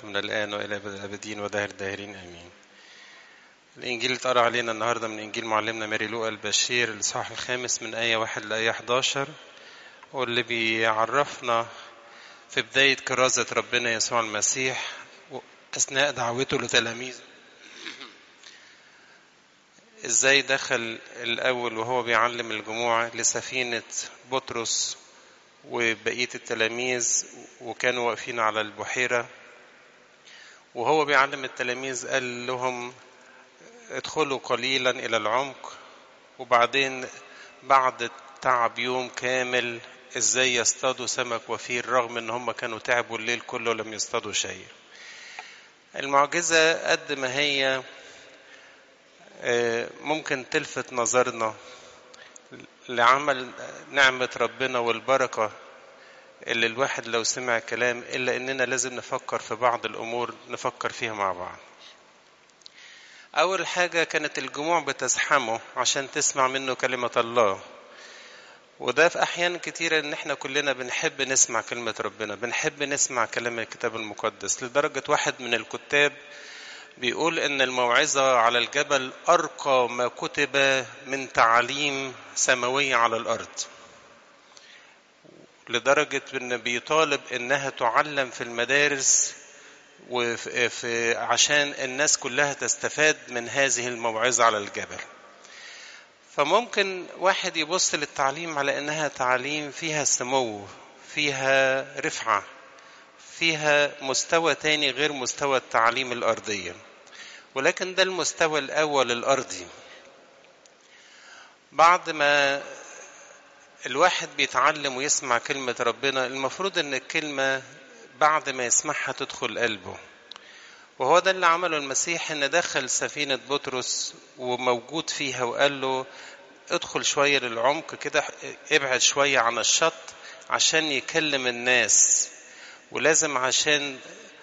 من الآن وإلى أبد الآبدين ودهر الداهرين آمين الإنجيل اللي اتقرأ علينا النهاردة من إنجيل معلمنا ماري لوقا البشير الإصحاح الخامس من آية واحد لآية 11 واللي بيعرفنا في بداية كرازة ربنا يسوع المسيح أثناء دعوته لتلاميذه ازاي دخل الاول وهو بيعلم الجموع لسفينة بطرس وبقية التلاميذ وكانوا واقفين على البحيرة وهو بيعلم التلاميذ قال لهم ادخلوا قليلا الى العمق وبعدين بعد تعب يوم كامل ازاي يصطادوا سمك وفير رغم ان هم كانوا تعبوا الليل كله لم يصطادوا شيء المعجزة قد ما هي ممكن تلفت نظرنا لعمل نعمة ربنا والبركة اللي الواحد لو سمع كلام إلا إننا لازم نفكر في بعض الأمور نفكر فيها مع بعض أول حاجة كانت الجموع بتزحمه عشان تسمع منه كلمة الله وده في أحيان كتيرة إن إحنا كلنا بنحب نسمع كلمة ربنا بنحب نسمع كلام الكتاب المقدس لدرجة واحد من الكتاب بيقول ان الموعظة على الجبل ارقى ما كتب من تعاليم سماوية على الارض لدرجة ان بيطالب انها تعلم في المدارس وفي عشان الناس كلها تستفاد من هذه الموعظة على الجبل فممكن واحد يبص للتعليم على انها تعليم فيها سمو فيها رفعه فيها مستوى تاني غير مستوى التعليم الأرضية ولكن ده المستوى الأول الأرضي بعد ما الواحد بيتعلم ويسمع كلمة ربنا المفروض ان الكلمة بعد ما يسمعها تدخل قلبه وهو ده اللي عمله المسيح ان دخل سفينة بطرس وموجود فيها وقال له ادخل شوية للعمق كده ابعد شوية عن الشط عشان يكلم الناس ولازم عشان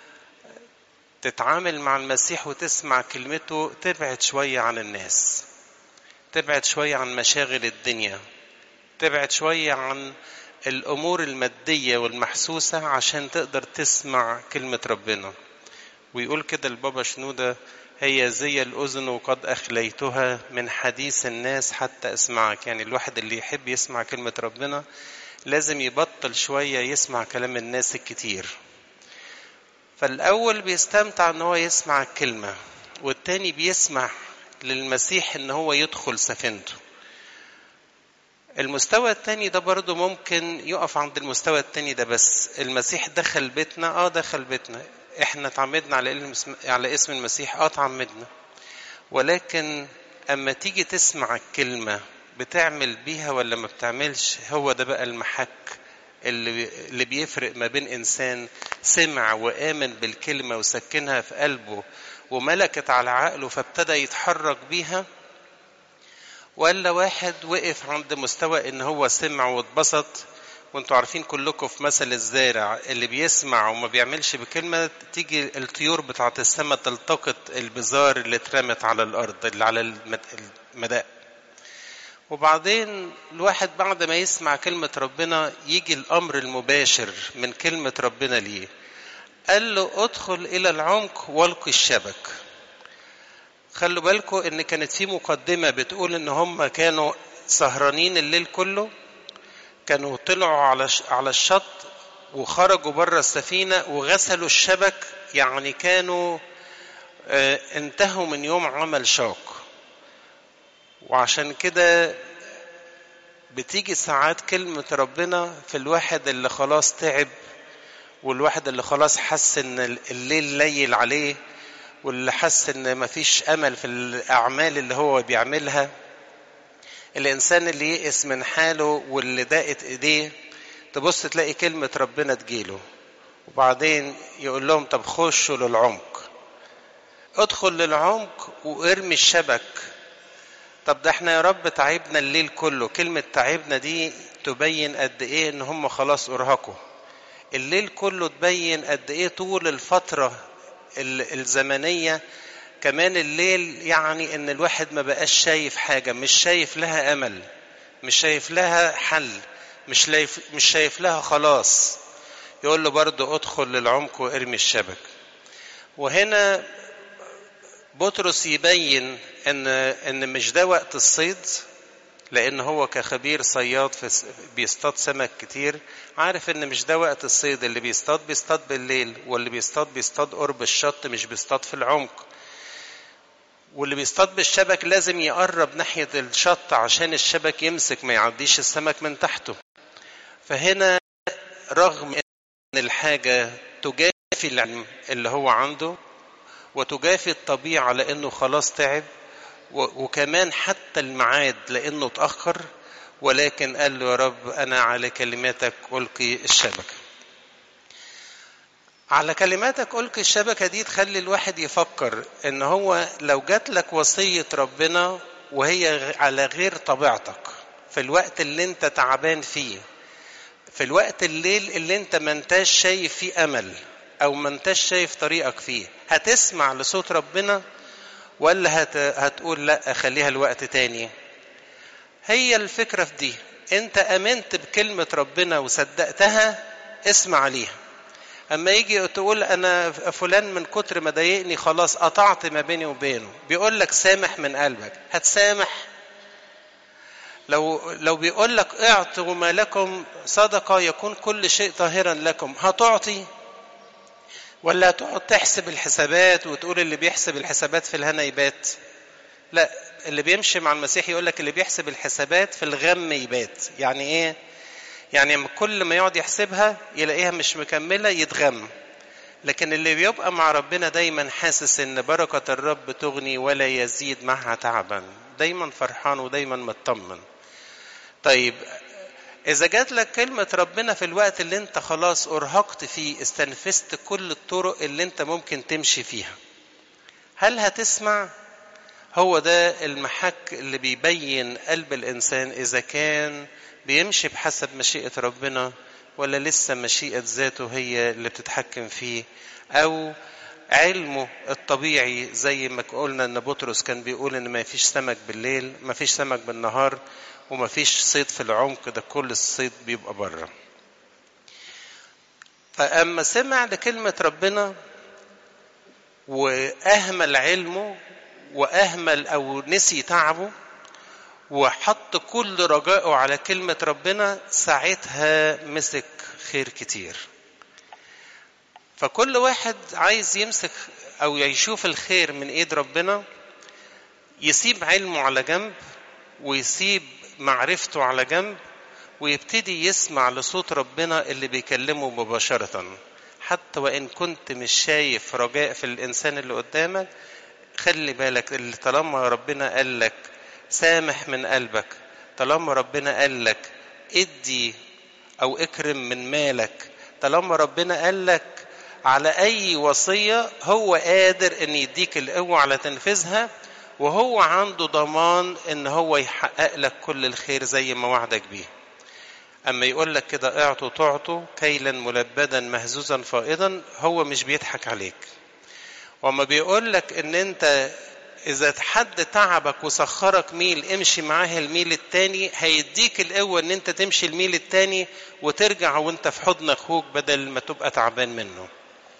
تتعامل مع المسيح وتسمع كلمته تبعد شوية عن الناس تبعد شوية عن مشاغل الدنيا تبعد شوية عن الأمور المادية والمحسوسة عشان تقدر تسمع كلمة ربنا ويقول كده البابا شنودة هي زي الأذن وقد أخليتها من حديث الناس حتى أسمعك يعني الواحد اللي يحب يسمع كلمة ربنا لازم يبطل شوية يسمع كلام الناس الكتير فالأول بيستمتع ان هو يسمع الكلمة والتاني بيسمع للمسيح ان هو يدخل سفينته المستوى التاني ده برضه ممكن يقف عند المستوى التاني ده بس المسيح دخل بيتنا اه دخل بيتنا احنا اتعمدنا على على اسم المسيح اه اتعمدنا ولكن اما تيجي تسمع الكلمه بتعمل بيها ولا ما بتعملش هو ده بقى المحك اللي اللي بيفرق ما بين انسان سمع وامن بالكلمه وسكنها في قلبه وملكت على عقله فابتدى يتحرك بيها ولا واحد وقف عند مستوى ان هو سمع واتبسط وانتوا عارفين كلكم في مثل الزارع اللي بيسمع وما بيعملش بكلمة تيجي الطيور بتاعة السماء تلتقط البزار اللي اترمت على الأرض اللي على المداء وبعدين الواحد بعد ما يسمع كلمة ربنا يجي الأمر المباشر من كلمة ربنا ليه قال له ادخل إلى العمق والقي الشبك خلوا بالكم ان كانت في مقدمة بتقول ان هم كانوا سهرانين الليل كله كانوا طلعوا على على الشط وخرجوا بره السفينة وغسلوا الشبك يعني كانوا انتهوا من يوم عمل شاق وعشان كده بتيجي ساعات كلمة ربنا في الواحد اللي خلاص تعب والواحد اللي خلاص حس ان الليل ليل عليه واللي حس ان مفيش امل في الاعمال اللي هو بيعملها الانسان اللي يئس من حاله واللي ضاقت ايديه تبص تلاقي كلمة ربنا تجيله وبعدين يقول لهم طب خشوا للعمق ادخل للعمق وارمي الشبك طب ده احنا يا رب تعبنا الليل كله كلمة تعبنا دي تبين قد ايه ان هم خلاص ارهقوا الليل كله تبين قد ايه طول الفترة الزمنية كمان الليل يعني ان الواحد ما بقاش شايف حاجة مش شايف لها امل مش شايف لها حل مش شايف مش شايف لها خلاص يقول له برضه ادخل للعمق وارمي الشبك وهنا بطرس يبين ان ان مش ده وقت الصيد لان هو كخبير صياد في بيصطاد سمك كتير عارف ان مش ده وقت الصيد اللي بيصطاد بيصطاد بالليل واللي بيصطاد بيصطاد قرب الشط مش بيصطاد في العمق واللي بيصطاد بالشبك لازم يقرب ناحية الشط عشان الشبك يمسك ما يعديش السمك من تحته فهنا رغم ان الحاجة تجافي العلم اللي هو عنده وتجافي الطبيعة لأنه خلاص تعب وكمان حتى الميعاد لأنه اتأخر ولكن قال له يا رب أنا على كلماتك ألقي الشبكة على كلماتك ألقي الشبكة دي تخلي الواحد يفكر إن هو لو جات لك وصية ربنا وهي على غير طبيعتك في الوقت اللي انت تعبان فيه في الوقت الليل اللي انت ما انتاش شايف فيه أمل أو ما انتاش شايف طريقك فيه هتسمع لصوت ربنا ولا هت... هتقول لا خليها الوقت تاني هي الفكرة في دي انت امنت بكلمة ربنا وصدقتها اسمع ليها اما يجي تقول انا فلان من كتر ما ضايقني خلاص قطعت ما بيني وبينه بيقول لك سامح من قلبك هتسامح لو لو بيقول لك اعطوا ما لكم صدقه يكون كل شيء طاهرا لكم هتعطي ولا تقعد تحسب الحسابات وتقول اللي بيحسب الحسابات في الهنا يبات لا اللي بيمشي مع المسيح يقول لك اللي بيحسب الحسابات في الغم يبات يعني ايه يعني كل ما يقعد يحسبها يلاقيها مش مكملة يتغم لكن اللي بيبقى مع ربنا دايما حاسس ان بركة الرب تغني ولا يزيد معها تعبا دايما فرحان ودايما مطمن طيب إذا جات لك كلمة ربنا في الوقت اللي أنت خلاص أرهقت فيه استنفذت كل الطرق اللي أنت ممكن تمشي فيها هل هتسمع؟ هو ده المحك اللي بيبين قلب الإنسان إذا كان بيمشي بحسب مشيئة ربنا ولا لسه مشيئة ذاته هي اللي بتتحكم فيه أو علمه الطبيعي زي ما قلنا ان بطرس كان بيقول ان ما فيش سمك بالليل ما فيش سمك بالنهار وما فيش صيد في العمق ده كل الصيد بيبقى بره فأما سمع لكلمة ربنا وأهمل علمه وأهمل أو نسي تعبه وحط كل رجائه على كلمة ربنا ساعتها مسك خير كتير فكل واحد عايز يمسك أو يشوف الخير من إيد ربنا يسيب علمه على جنب ويسيب معرفته على جنب ويبتدي يسمع لصوت ربنا اللي بيكلمه مباشرة حتى وإن كنت مش شايف رجاء في الإنسان اللي قدامك خلي بالك اللي طالما ربنا قال لك سامح من قلبك طالما ربنا قال لك ادي أو اكرم من مالك طالما ربنا قال لك على أي وصية هو قادر إن يديك القوة على تنفيذها وهو عنده ضمان ان هو يحقق لك كل الخير زي ما وعدك بيه اما يقول لك كده اعطوا تعطوا كيلا ملبدا مهزوزا فائضا هو مش بيضحك عليك وما بيقول لك ان انت اذا حد تعبك وسخرك ميل امشي معاه الميل التاني هيديك القوة ان انت تمشي الميل التاني وترجع وانت في حضن اخوك بدل ما تبقى تعبان منه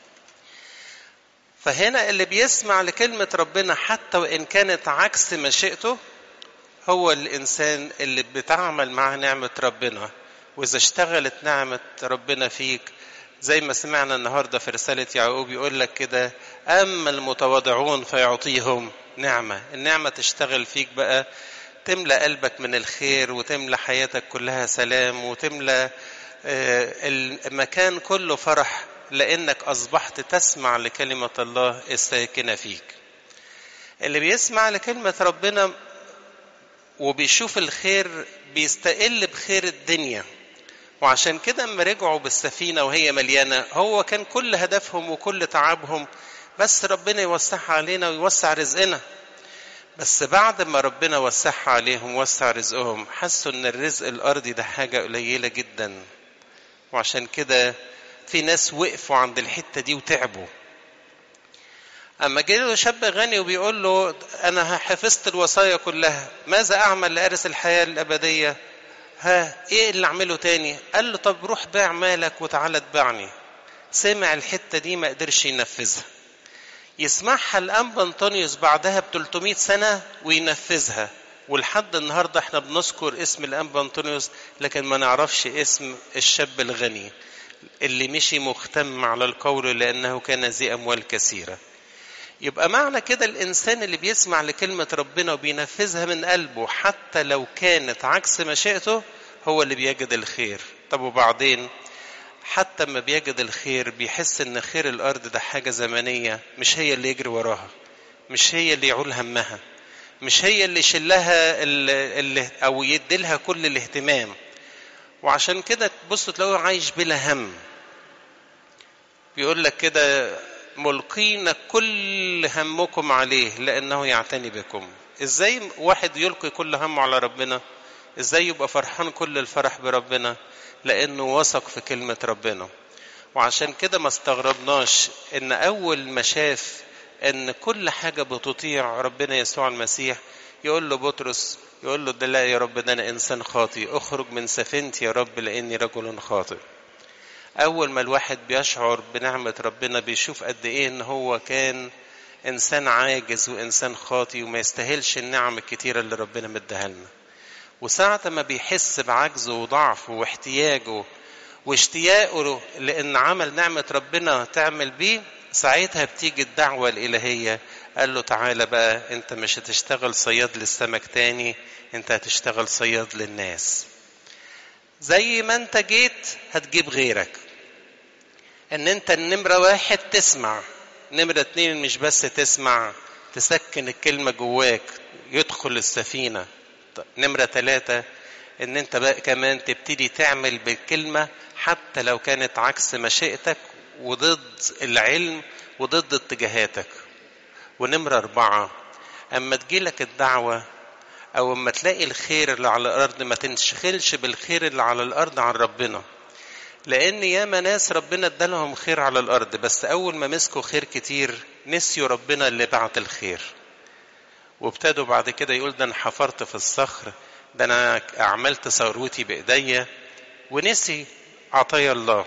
فهنا اللي بيسمع لكلمة ربنا حتى وإن كانت عكس مشيئته هو الإنسان اللي بتعمل مع نعمة ربنا وإذا اشتغلت نعمة ربنا فيك زي ما سمعنا النهاردة في رسالة يعقوب يقول لك كده أما المتواضعون فيعطيهم نعمة النعمة تشتغل فيك بقى تملى قلبك من الخير وتملى حياتك كلها سلام وتملى المكان كله فرح لانك اصبحت تسمع لكلمه الله الساكنه فيك اللي بيسمع لكلمه ربنا وبيشوف الخير بيستقل بخير الدنيا وعشان كده اما رجعوا بالسفينه وهي مليانه هو كان كل هدفهم وكل تعبهم بس ربنا يوسعها علينا ويوسع رزقنا بس بعد ما ربنا وسعها عليهم وسع رزقهم حسوا ان الرزق الارضي ده حاجه قليله جدا وعشان كده في ناس وقفوا عند الحتة دي وتعبوا أما جه له شاب غني وبيقول له أنا حفظت الوصايا كلها ماذا أعمل لأرث الحياة الأبدية ها إيه اللي أعمله تاني قال له طب روح باع مالك وتعالى اتبعني سمع الحتة دي ما قدرش ينفذها يسمعها الأنبا أنطونيوس بعدها ب 300 سنة وينفذها ولحد النهاردة احنا بنذكر اسم الأنبا أنطونيوس لكن ما نعرفش اسم الشاب الغني اللي مشي مختم على القول لأنه كان ذي أموال كثيرة يبقى معنى كده الإنسان اللي بيسمع لكلمة ربنا وبينفذها من قلبه حتى لو كانت عكس مشيئته هو اللي بيجد الخير طب وبعدين حتى ما بيجد الخير بيحس ان خير الارض ده حاجه زمنيه مش هي اللي يجري وراها مش هي اللي يعول همها مش هي اللي يشلها اللي اللي او يديلها كل الاهتمام وعشان كده تبص تلاقوه عايش بلا هم بيقول لك كده ملقين كل همكم عليه لانه يعتني بكم ازاي واحد يلقي كل همه على ربنا ازاي يبقى فرحان كل الفرح بربنا لانه وثق في كلمه ربنا وعشان كده ما استغربناش ان اول ما شاف ان كل حاجه بتطيع ربنا يسوع المسيح يقول له بطرس يقول له ده لا يا رب ده انا انسان خاطئ اخرج من سفينتي يا رب لاني رجل خاطئ اول ما الواحد بيشعر بنعمه ربنا بيشوف قد ايه ان هو كان انسان عاجز وانسان خاطئ وما يستاهلش النعم الكتيره اللي ربنا مديها لنا وساعة ما بيحس بعجزه وضعفه واحتياجه واشتياقه لأن عمل نعمة ربنا تعمل بيه ساعتها بتيجي الدعوة الإلهية قال له تعالى بقى انت مش هتشتغل صياد للسمك تاني انت هتشتغل صياد للناس زي ما انت جيت هتجيب غيرك ان انت النمرة واحد تسمع نمرة اتنين مش بس تسمع تسكن الكلمة جواك يدخل السفينة نمرة ثلاثة ان انت بقى كمان تبتدي تعمل بالكلمة حتى لو كانت عكس مشيئتك وضد العلم وضد اتجاهاتك ونمرة أربعة أما تجيلك الدعوة أو أما تلاقي الخير اللي على الأرض ما تنشغلش بالخير اللي على الأرض عن ربنا لأن ياما ناس ربنا ادالهم خير على الأرض بس أول ما مسكوا خير كتير نسيوا ربنا اللي بعت الخير وابتدوا بعد كده يقول ده انا حفرت في الصخر ده انا عملت ثروتي بايديا ونسي عطايا الله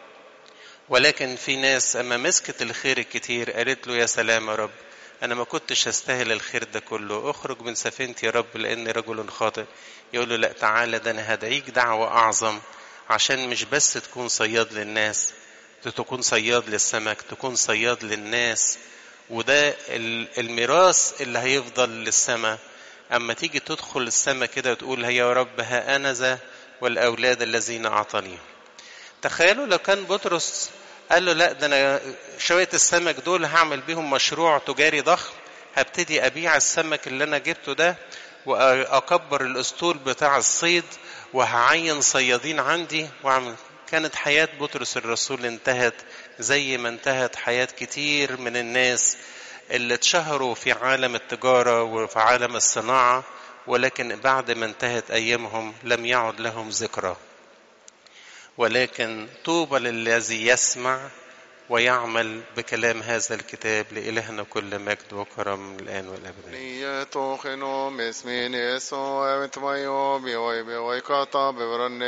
ولكن في ناس اما مسكت الخير الكتير قالت له يا سلام يا رب انا ما كنتش استاهل الخير ده كله اخرج من سفينتي يا رب لاني رجل خاطئ يقول له لا تعالى ده انا هدعيك دعوه اعظم عشان مش بس تكون صياد للناس تكون صياد للسمك تكون صياد للناس وده الميراث اللي هيفضل للسماء اما تيجي تدخل السماء كده وتقول يا رب ها انا ذا والاولاد الذين اعطانيهم تخيلوا لو كان بطرس قال له لا ده انا شويه السمك دول هعمل بيهم مشروع تجاري ضخم هبتدي ابيع السمك اللي انا جبته ده واكبر الاسطول بتاع الصيد وهعين صيادين عندي واعمل كانت حياة بطرس الرسول انتهت زي ما انتهت حياة كتير من الناس اللي اتشهروا في عالم التجارة وفي عالم الصناعة ولكن بعد ما انتهت أيامهم لم يعد لهم ذكرى ولكن طوبى للذي يسمع ويعمل بكلام هذا الكتاب لإلهنا كل مجد وكرم الآن والأبد Ni tokeno mesmene so event mayo bi oi bi oi kata be